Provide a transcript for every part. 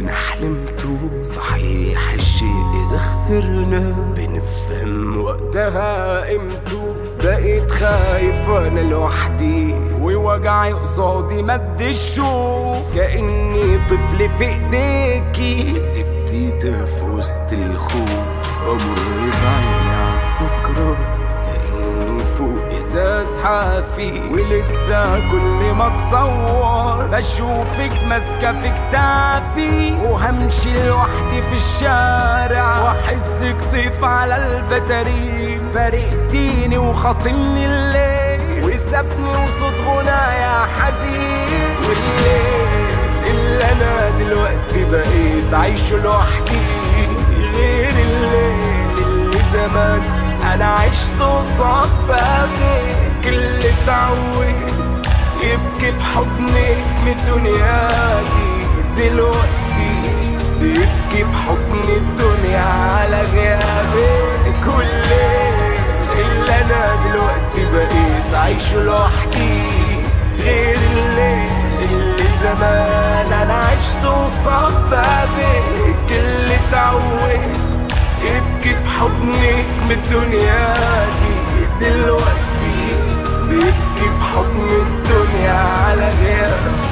كلنا حلمته صحيح الشيء إذا خسرنا بنفهم وقتها قيمته بقيت خايف وانا لوحدي ووجعي قصادي مد الشوف كأني طفل في ايديكي وسبتي تهف وسط الخوف بمر بعيني عالذكرى كأني فوق ازاز حافي ولسه كل ما اتصور بشوفك ماسكه في كتافي وهمشي لوحدي في الشارع واحسك طيف على البتارين فارقتيني وخاصمني الليل وسابني وصوت غنايا حزين والليل اللي انا دلوقتي بقيت عايشه لوحدي غير الليل اللي زمان انا عشت قصاد بابك اللي اتعودت يبكي في حضنك من الدنيا دي دلوقتي بيبكي في حضن الدنيا على غيابك كل اللي انا دلوقتي بقيت عايشه لوحدي غير الليل اللي زمان انا عشت قصاد بابك اللي اتعودت يبكي في حضنك من الدنيا دي دلوقتي بيبكي في حضن الدنيا على غيابك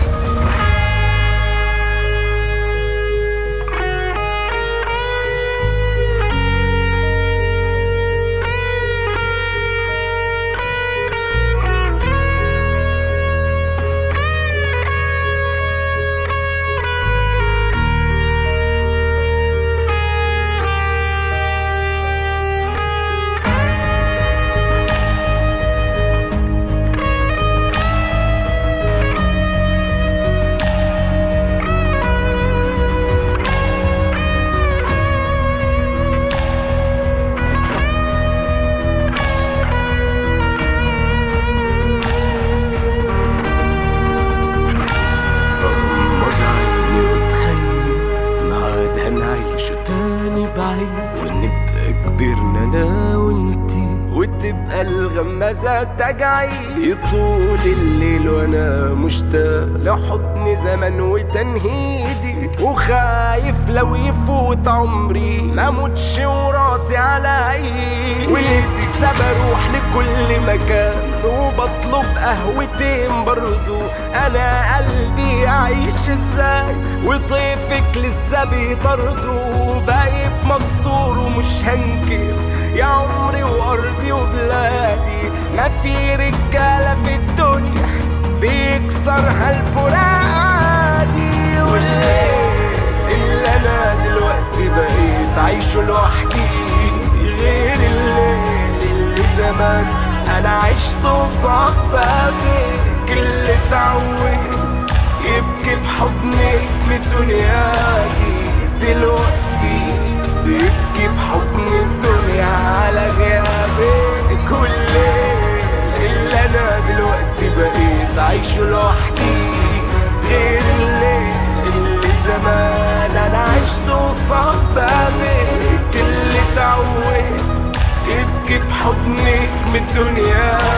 بغمض عيني واتخيل ما عاد هنعيشه تاني بعيد ونبقى كبرنا انا وانتي وتبقى الغمازة تجعي يطول الليل وانا مشتاق لحضن زمن وتنهيدي وخايف لو يفوت عمري ما اموتش وراسي على ايدي ولسه بروح لكل مكان وبطلب قهوتين برضو انا قلبي عايش ازاي وطيفك لسه بيطرده بايب مكسور ومش هنكر يا عمري وارضي وبلادي ما في رجاله في الدنيا بيكسرها الفراق عادي والليل اللي انا دلوقتي بقيت عايشه لوحدي غير الليل اللي زمان انا عشت قصاد بابك اللي اتعودت يبكي في حضنك من الدنيا دي دلوقتي بيبكي في حضن الدنيا على غيابك كل اللي انا دلوقتي بقيت عايشه لوحدي غير الليل اللي زمان انا عشت قصاد بابك اللي اتعودت يبكي في حضنك من الدنيا